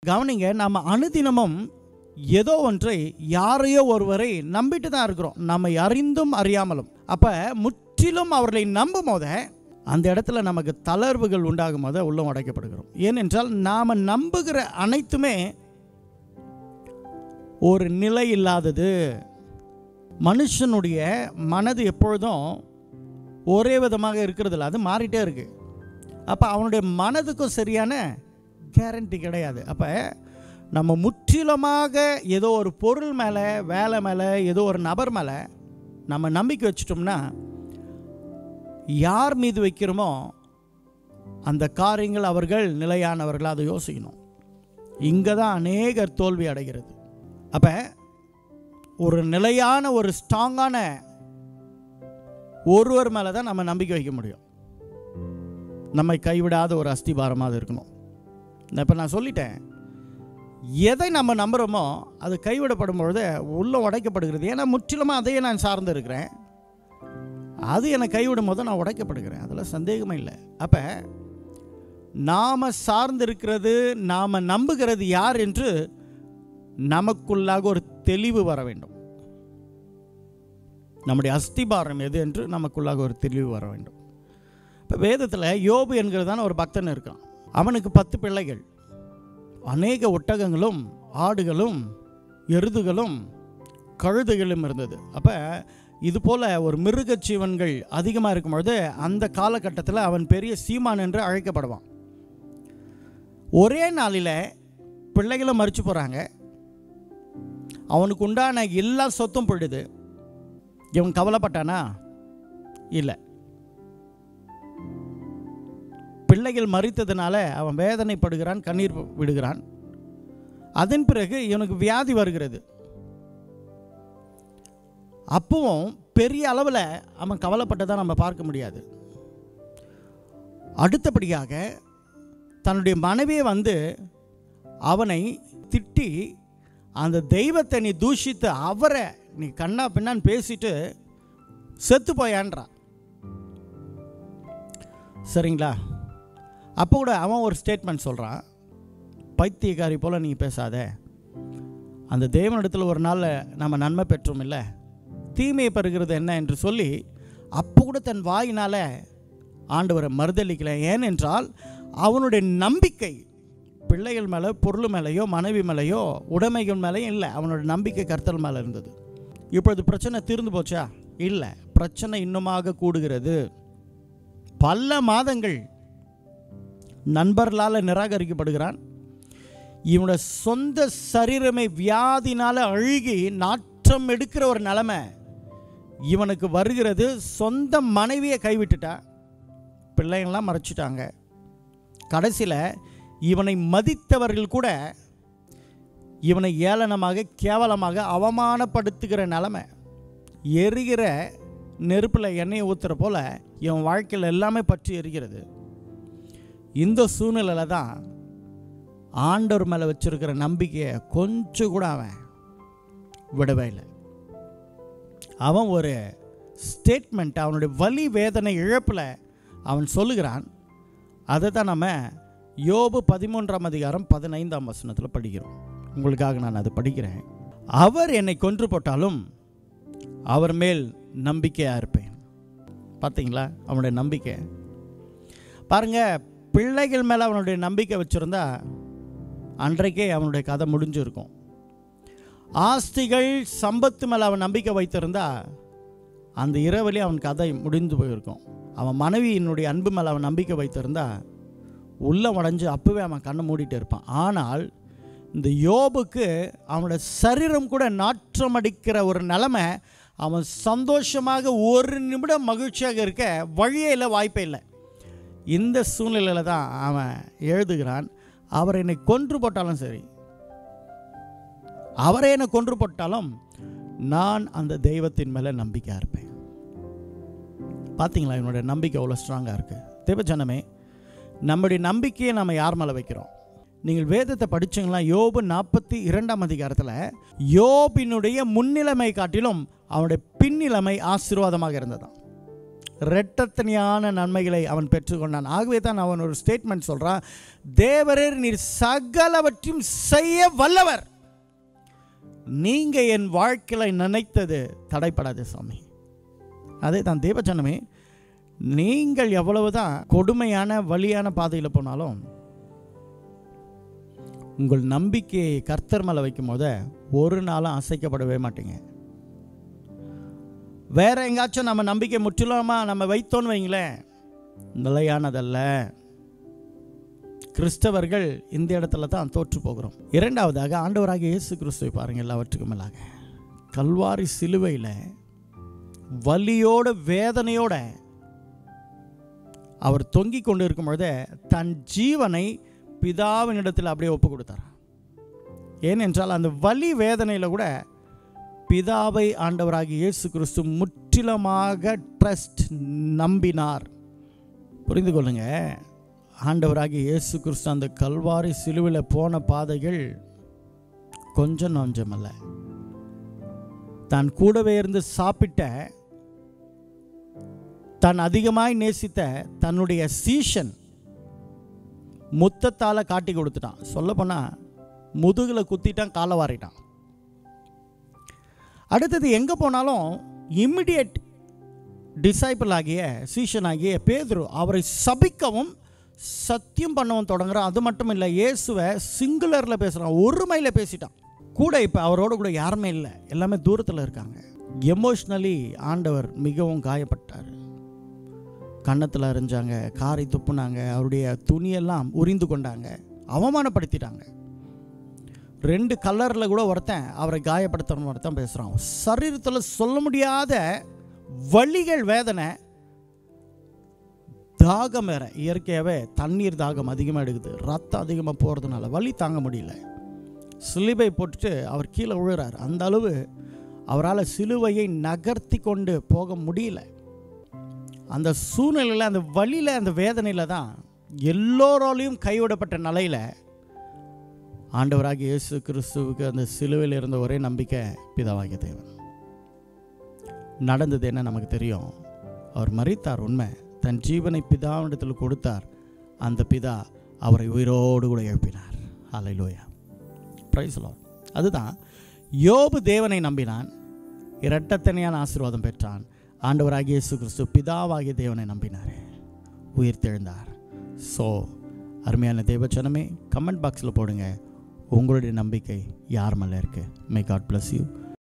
கவனிங்க நம்ம அனுதினமும் ஏதோ ஒன்றை யாரையோ ஒருவரை நம்பிட்டு தான் இருக்கிறோம் நம்மை அறிந்தும் அறியாமலும் அப்போ முற்றிலும் அவர்களை நம்பும் போத அந்த இடத்துல நமக்கு தளர்வுகள் உண்டாகும் போது உள்ளம் உடைக்கப்படுகிறோம் ஏனென்றால் நாம் நம்புகிற அனைத்துமே ஒரு நிலை இல்லாதது மனுஷனுடைய மனது எப்பொழுதும் ஒரே விதமாக இருக்கிறதில்ல அது மாறிட்டே இருக்கு அப்போ அவனுடைய மனதுக்கும் சரியான கேரண்டி கிடையாது அப்போ நம்ம முற்றிலுமாக ஏதோ ஒரு பொருள் மேலே வேலை மேலே ஏதோ ஒரு நபர் மேலே நம்ம நம்பிக்கை வச்சிட்டோம்னா யார் மீது வைக்கிறோமோ அந்த காரியங்கள் அவர்கள் நிலையானவர்கள் அதை யோசிக்கணும் இங்கே தான் அநேகர் தோல்வி அடைகிறது அப்போ ஒரு நிலையான ஒரு ஸ்ட்ராங்கான ஒருவர் மேலே தான் நம்ம நம்பிக்கை வைக்க முடியும் நம்மை கைவிடாத ஒரு அஸ்திபாரமாக அது இருக்கணும் இப்போ நான் சொல்லிட்டேன் எதை நம்ம நம்புகிறோமோ அது கைவிடப்படும் பொழுது உள்ள உடைக்கப்படுகிறது ஏன்னா முற்றிலுமாக அதையே நான் சார்ந்து இருக்கிறேன் அது என்னை கைவிடும் போது நான் உடைக்கப்படுகிறேன் அதில் சந்தேகமே இல்லை அப்போ நாம் சார்ந்திருக்கிறது நாம் நம்புகிறது யார் என்று நமக்குள்ளாக ஒரு தெளிவு வர வேண்டும் நம்முடைய அஸ்திபாரம் எது என்று நமக்குள்ளாக ஒரு தெளிவு வர வேண்டும் இப்போ வேதத்தில் யோபு என்கிறதான ஒரு பக்தன் இருக்கான் அவனுக்கு பத்து பிள்ளைகள் அநேக ஒட்டகங்களும் ஆடுகளும் எருதுகளும் கழுதைகளும் இருந்தது அப்போ இது போல் ஒரு மிருகச் ஜீவன்கள் அதிகமாக இருக்கும் பொழுது அந்த காலகட்டத்தில் அவன் பெரிய சீமான் என்று அழைக்கப்படுவான் ஒரே நாளில் பிள்ளைகளை மறித்து போகிறாங்க அவனுக்கு உண்டான எல்லா சொத்தும் போயிடுது இவன் கவலைப்பட்டானா இல்லை பிள்ளைகள் மறித்ததுனால அவன் வேதனைப்படுகிறான் கண்ணீர் விடுகிறான் அதன் பிறகு இவனுக்கு வியாதி வருகிறது அப்பவும் பெரிய அளவில் அவன் கவலைப்பட்டதை நம்ம பார்க்க முடியாது அடுத்தபடியாக தன்னுடைய மனைவியை வந்து அவனை திட்டி அந்த தெய்வத்தை நீ தூஷித்து அவரை நீ கண்ணா பின்னான்னு பேசிட்டு செத்து போயான்றான் சரிங்களா அப்போ கூட அவன் ஒரு ஸ்டேட்மெண்ட் சொல்கிறான் பைத்தியக்காரி போல் நீ பேசாத அந்த தேவனிடத்தில் ஒரு நாளில் நம்ம நன்மை பெற்றோம் இல்லை தீமையை பெறுகிறது என்ன என்று சொல்லி அப்போ கூட தன் வாயினால் ஆண்டவரை மறுதளிக்கல ஏனென்றால் அவனுடைய நம்பிக்கை பிள்ளைகள் மேலே பொருள் மேலேயோ மனைவி மேலேயோ உடைமைகள் மேலேயும் இல்லை அவனோட நம்பிக்கை கர்த்தல் மேலே இருந்தது இப்பொழுது பிரச்சனை தீர்ந்து போச்சா இல்லை பிரச்சனை இன்னுமாக கூடுகிறது பல மாதங்கள் நண்பர்களால் நிராகரிக்கப்படுகிறான் இவனோட சொந்த சரீரமே வியாதினால் அழுகி நாற்றம் எடுக்கிற ஒரு நிலைமை இவனுக்கு வருகிறது சொந்த மனைவியை கைவிட்டுட்டா பிள்ளைங்கள்லாம் மறைச்சிட்டாங்க கடைசியில் இவனை மதித்தவர்கள் கூட இவனை ஏளனமாக கேவலமாக அவமானப்படுத்துகிற நிலைமை எரிகிற நெருப்பில் எண்ணெயை ஊற்றுற போல இவன் வாழ்க்கையில் எல்லாமே பற்றி எரிகிறது இந்த சூழ்நிலையில் தான் ஆண்டவர் மேலே வச்சிருக்கிற நம்பிக்கையை கொஞ்சம் கூட அவன் விடவே இல்லை அவன் ஒரு ஸ்டேட்மெண்ட் அவனுடைய வலி வேதனை இழப்பில் அவன் சொல்லுகிறான் அதை தான் நம்ம யோபு பதிமூன்றாம் அதிகாரம் பதினைந்தாம் வசனத்தில் படிக்கிறோம் உங்களுக்காக நான் அதை படிக்கிறேன் அவர் என்னை கொன்று போட்டாலும் அவர் மேல் நம்பிக்கையாக இருப்பேன் பார்த்தீங்களா அவனுடைய நம்பிக்கை பாருங்க பிள்ளைகள் மேலே அவனுடைய நம்பிக்கை வச்சுருந்தா அன்றைக்கே அவனுடைய கதை முடிஞ்சிருக்கும் ஆஸ்திகள் சம்பத்து மேலே அவன் நம்பிக்கை வைத்திருந்தா அந்த இரவிலே அவன் கதை முடிந்து போயிருக்கும் அவன் மனைவியினுடைய அன்பு மேலே அவன் நம்பிக்கை வைத்திருந்தா உள்ள உடஞ்சி அப்போவே அவன் கண்ணை மூடிட்டு இருப்பான் ஆனால் இந்த யோபுக்கு அவனோட சரீரம் கூட நாற்றம் அடிக்கிற ஒரு நிலைமை அவன் சந்தோஷமாக ஒரு நிமிடம் மகிழ்ச்சியாக இருக்க வழியே இல்லை வாய்ப்பே இல்லை இந்த சூழ்நிலையில் தான் அவன் எழுதுகிறான் அவர் என்னை கொன்று போட்டாலும் சரி அவரை என்னை கொன்று போட்டாலும் நான் அந்த தெய்வத்தின் மேலே நம்பிக்கையாக இருப்பேன் பார்த்தீங்களா இவனுடைய நம்பிக்கை அவ்வளோ ஸ்ட்ராங்காக இருக்குது தேவஜனமே நம்முடைய நம்பிக்கையை நம்ம யார் மேலே வைக்கிறோம் நீங்கள் வேதத்தை படிச்சீங்களா யோபு நாற்பத்தி இரண்டாம் அதிகாரத்தில் யோபினுடைய முன்னிலைமை காட்டிலும் அவனுடைய பின்னிலைமை ஆசீர்வாதமாக இருந்ததாம் இரட்டத்தனியான நன்மைகளை அவன் பெற்றுக்கொண்டான் ஆகவே தான் அவன் ஒரு ஸ்டேட்மெண்ட் சொல்கிறான் தேவரர் நீர் சகலவற்றையும் செய்ய வல்லவர் நீங்கள் என் வாழ்க்கையில் நினைத்தது தடைப்படாது சாமி அதே தான் தேவச்சனமே நீங்கள் எவ்வளவு தான் கொடுமையான வழியான பாதையில் போனாலும் உங்கள் நம்பிக்கையை கர்த்தர் மேலே வைக்கும் போத ஒரு நாளும் அசைக்கப்படவே மாட்டீங்க வேற எங்காச்சும் நம்ம நம்பிக்கை முற்றிலுமா நம்ம வைத்தோன்னு வைங்களேன் நிலையானதல்ல கிறிஸ்தவர்கள் இந்த இடத்துல தான் தோற்று போகிறோம் இரண்டாவதாக ஆண்டவராக இயேசு கிறிஸ்துவை பாருங்கள் எல்லாவற்றுக்கும் மேலாக கல்வாரி சிலுவையில் வலியோட வேதனையோட அவர் தொங்கிக் கொண்டு இருக்கும் பொழுதே தன் ஜீவனை பிதாவினிடத்தில் அப்படியே ஒப்பு கொடுத்தார் ஏனென்றால் அந்த வலி வேதனையில் கூட பிதாவை ஆண்டவராகி இயேசு கிறிஸ்து முற்றிலுமாக ட்ரஸ்ட் நம்பினார் புரிந்து கொள்ளுங்க ஆண்டவராகி இயேசு கிறிஸ்து அந்த கல்வாரி சிலுவையில் போன பாதைகள் கொஞ்சம் நொஞ்சமல்ல தான் கூடவே இருந்து சாப்பிட்ட தான் அதிகமாய் நேசித்த தன்னுடைய சீஷன் முத்தத்தால் காட்டி கொடுத்துட்டான் சொல்லப்போனால் முதுகில் குத்திட்டான் காலை வாரிட்டான் அடுத்தது எங்கே போனாலும் இம்மிடியட் டிசைபிள் ஆகிய சீஷன் ஆகிய பேதுரு அவரை சபிக்கவும் சத்தியம் பண்ணவும் தொடங்குறான் அது மட்டும் இல்லை இயேசுவை சிங்குலரில் பேசுகிறான் ஒருமையில் பேசிட்டான் கூட இப்போ அவரோட கூட யாருமே இல்லை எல்லாமே தூரத்தில் இருக்காங்க எமோஷ்னலி ஆண்டவர் மிகவும் காயப்பட்டார் கன்னத்தில் அரைஞ்சாங்க காரை துப்புனாங்க அவருடைய துணியெல்லாம் உரிந்து கொண்டாங்க அவமானப்படுத்திட்டாங்க ரெண்டு கலரில் கூட ஒருத்தன் அவரை காயப்படுத்துகிற ஒருத்தன் பேசுகிறான் சரீரத்தில் சொல்ல முடியாத வலிகள் வேதனை தாகம் வேற இயற்கையாகவே தண்ணீர் தாகம் அதிகமாக எடுக்குது ரத்தம் அதிகமாக போகிறதுனால வலி தாங்க முடியல சிலுவை போட்டுட்டு அவர் கீழே விழுறார் அந்த அளவு அவரால் சிலுவையை நகர்த்தி கொண்டு போக முடியல அந்த சூழ்நிலையில் அந்த வழியில் அந்த வேதனையில் தான் எல்லோராலையும் கைவிடப்பட்ட நிலையில் ஆண்டவராகிய இயேசு கிறிஸ்துவுக்கு அந்த சிலுவையில் இருந்த ஒரே நம்பிக்கை பிதாவாகிய தேவன் நடந்தது என்ன நமக்கு தெரியும் அவர் மறித்தார் உண்மை தன் ஜீவனை பிதாவிடத்தில் கொடுத்தார் அந்த பிதா அவரை உயிரோடு கூட எழுப்பினார் அலையிலோயா பிரைஸ்லோ அதுதான் யோபு தேவனை நம்பினான் இரட்டத்தனையான ஆசீர்வாதம் பெற்றான் ஆண்டவராகிய இயேசு கிறிஸ்து பிதாவாகிய தேவனை நம்பினார் உயிர் தெழுந்தார் ஸோ அருமையான தேவச்சனமே கமெண்ட் பாக்ஸில் போடுங்க உங்களுடைய நம்பிக்கை யார் மேலே இருக்குது மே காட் bless யூ